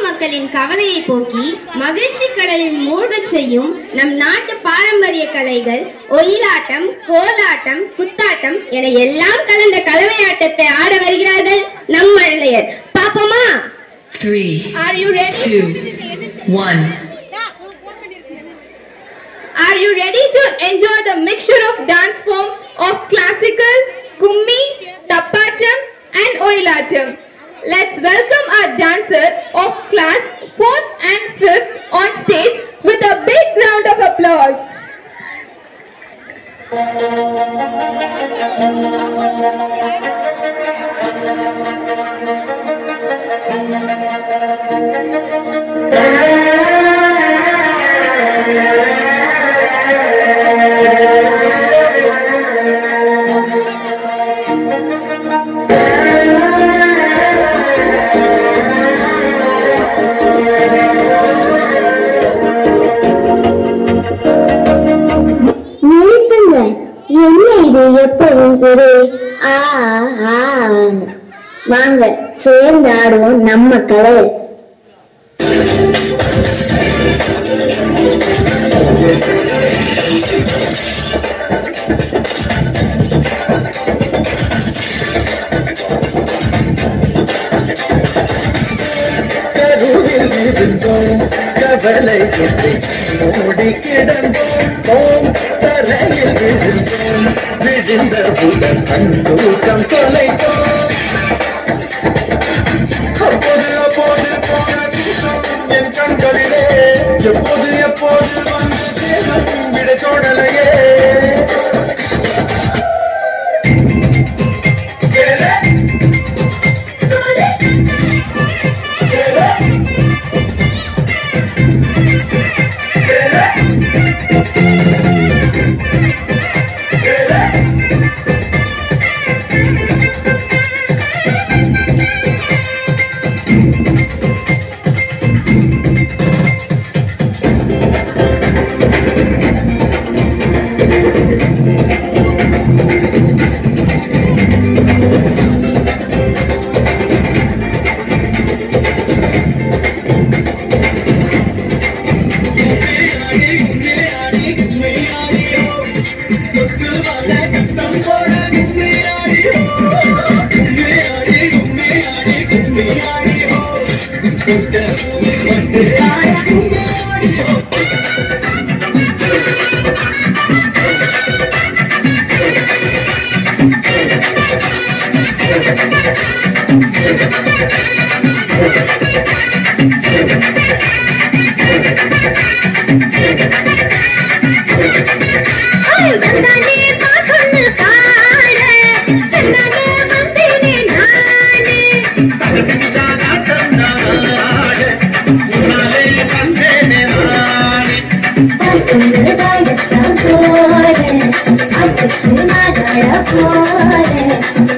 மக்களின் கவலையை போக்கி மகிழ்ச்சி கடலில் மூழ்கச் செய்யும் நம் நாட்டு பாரம்பரிய கலைகள் ஒயிலாட்டம் கோலாட்டம் குத்தாட்டம் என எல்லாம் கலந்த கலவையாட்டத்தை ஆட வருகிறார்கள் நம் மழலையர் பாப்போமா Three, are you ready two, one. Are you ready to enjoy the mixture of dance form of classical, kummi, tappatam and oilatam? Let's welcome our dancer of class 4th and 5th on stage with a big round of applause. நிறுத்துங்க என்ன இது எப்பவும் ஒரு ஆ ஆன்னு. வாங்க சேர்ந்து ஆடுவோம் நம்ம கலையை கருவில் இருந்தோம் கவலை இல்லை மூடி கிடந்தோம் ஓம் தரையில் விழுந்தோம் விழுந்தவுடன் கண்டூக்கம் தொலைத்தோம் அப்போது அப்போது போன தூக்கம் என் கண்களிலே எப்போது எப்போது வந்து சேரும் விடை தோணலையே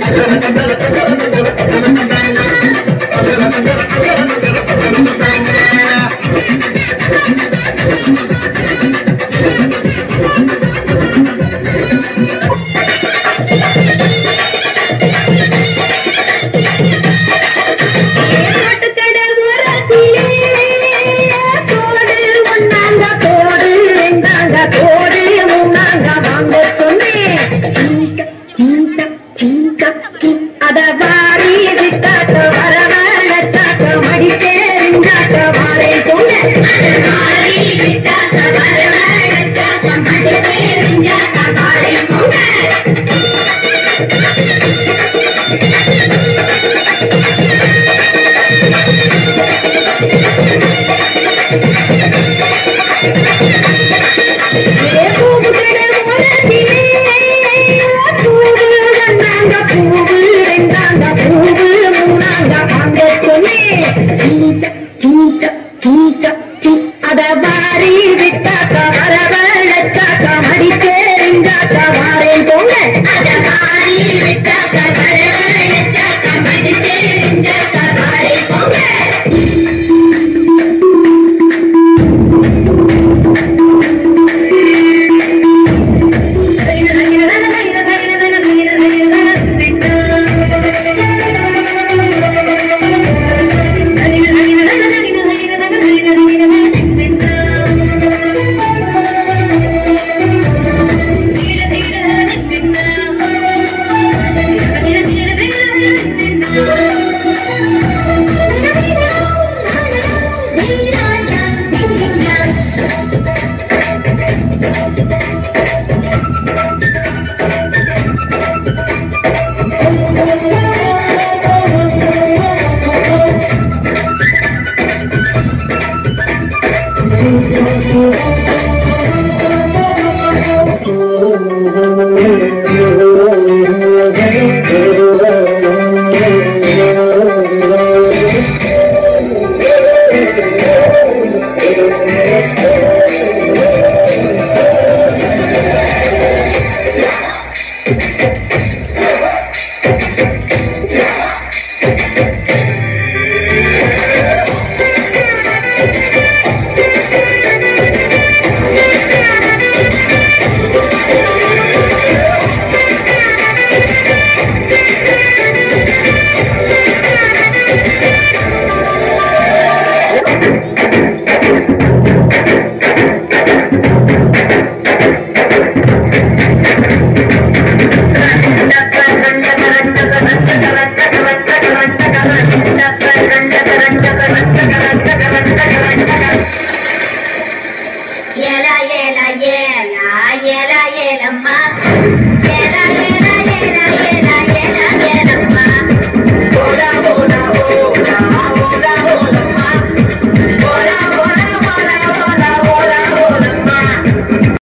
போறேன் ஆ